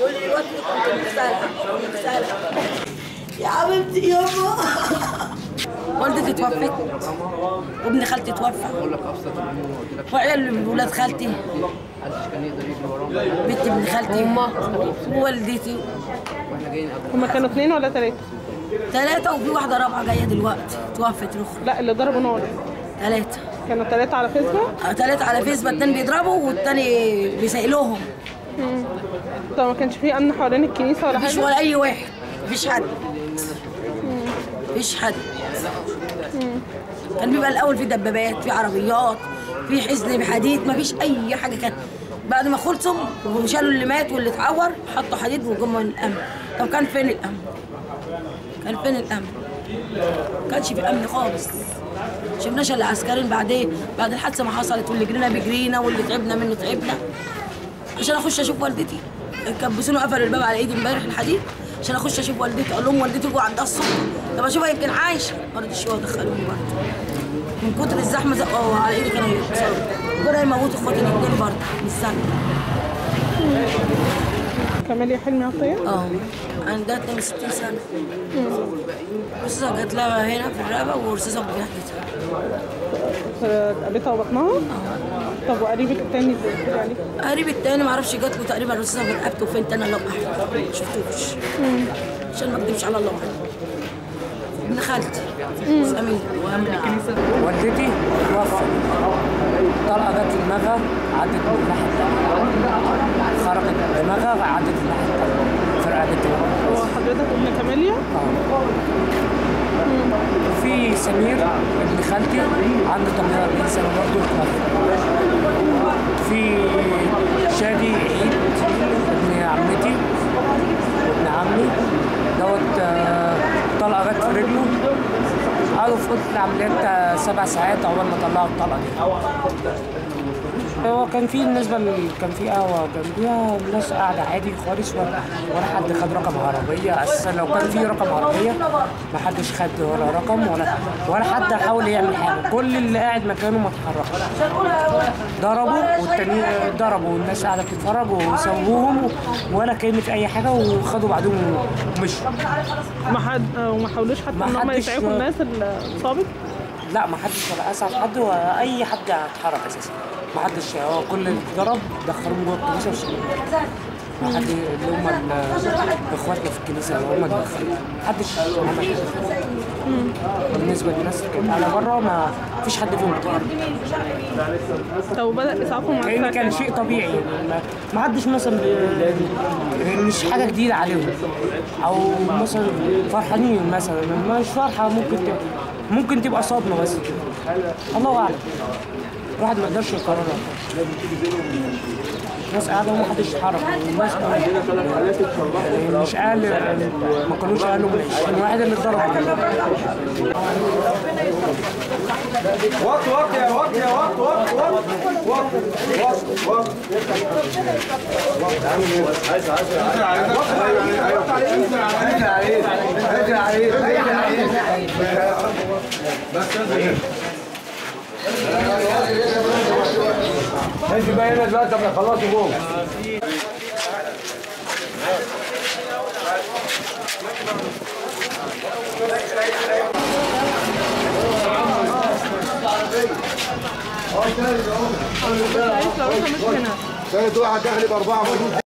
يقول لي الوقت كنت مغسلها مغسلها يا حبيبتي يابا والدتي توفت وابن خالتي توفى وعيال ولاد خالتي بنت ابن خالتي ووالدتي هما كانوا اثنين ولا ثلاثة؟ ثلاثة وفي واحدة رابعة جاية دلوقتي توفت رخرة لا اللي ضربوا نار ثلاثة كانوا ثلاثة على فيسبوك ثلاثة على فيسبوك التاني بيضربوا والتاني بيسائلوهم طب ما كانش في امن حوالين الكنيسة ولا مفيش حاجة؟ ولا أي واحد مفيش حد مفيش حد كان بيبقى الأول في دبابات في عربيات في حزن بحديد مفيش أي حاجة كان بعد ما خلصوا وشالوا اللي مات واللي اتعور حطوا حديد وجم الأمن طب كان فين الأمن؟ كان فين الأمن؟ ما كانش في أمن خالص شفناش الا عسكريين بعدين بعد الحادثه ما حصلت واللي جرينا بجرينا واللي تعبنا منه تعبنا عشان اخش اشوف والدتي كبسوني قفلوا الباب على ايدي امبارح الحديد عشان اخش اشوف والدتي اقول لهم والدتي جوه عندها الصبح طب اشوفها يمكن عايشه ما رضيش يدخلوني برضه من كتر الزحمه زقوا على ايدي كانوا يكسروا كانوا يموتوا اخواتي الاثنين برضه من الزحمه كمال يا حلمي عطية؟ اه عندها 62 سنه رصاصه جات لها هنا في الرقبه ورصاصه في جناحتها قابلتها وبطنها؟ طب وقريبك التاني اللي قلت لي عليه؟ قريب التاني معرفش جات له تقريبا رصاصه في رقبته فين تاني الله اعلم ما شفتوش عشان ما اكدبش على الله اعلم ابن خالتي سمير والدتي توفت طلقه جت في دماغها عدت من الناحيه التانيه خرجت دماغها عدت الناحيه التانيه في رقبتها هو حضرتك ابن كماليا؟ في سمير ابن خالتي عنده 48 سنه برضه توفى في شادي عيد ابن عمتي وابن عمي دوت آه، طلقه جت في رجله قعدوا في اوضه العمليات آه، سبع ساعات عقبال ما طلعوا الطلقه دي هو كان في بالنسبه اللي كان في قهوه جنبيها الناس قاعده عادي خالص ولا ولا حد خد رقم عربيه اساسا لو كان في رقم عربيه ما حدش خد ولا رقم ولا ولا حد حاول يعمل حاجه كل اللي قاعد مكانه ما اتحركش ضربوا والتانيين ضربوا والناس قاعده بتتفرج وسووهم ولا كان في اي حاجه وخدوا بعدهم ومشوا ما حد وما حاولوش حتى ما ان هم حدش- يسعفوا الناس اللي اتصابت؟ لا ما حدش ولا اسعف حد ولا اي حد اتحرك اساسا ما حدش هو كل اللي ضرب دخلوهم جوه الكنيسه وسابوهم ما حد اللي هم ال- اخواتنا في الكنيسه اللي هم اللي دخلوا ما حدش عمل حاجه بالنسبه للناس اللي كانت على بره ما فيش حد فيهم اتحرك طب وبدأ اسعافهم على لان الساعة كان كام؟ شيء طبيعي يعني ما- ما حدش مثلا بي- مش حاجه جديده عليهم او مثلا فرحانين مثلا مش فرحه ممكن تبقى ممكن تبقى صدمه بس كده الله اعلم الواحد ما يقدرش يقررها الناس قاعده وما حدش يتحرك والناس ما- يعني مش اقل يعني ما كانوش اقل من 20 واحد اللي اتضرب وقت وقت يا وقت يا وقت وقت وقت وقت وقت وقت عايز عايز انت بقى هنا دلوقتي قبل خلاص جوه عايز لو انت مش هنا ثالث واحد داخل باربعه موجود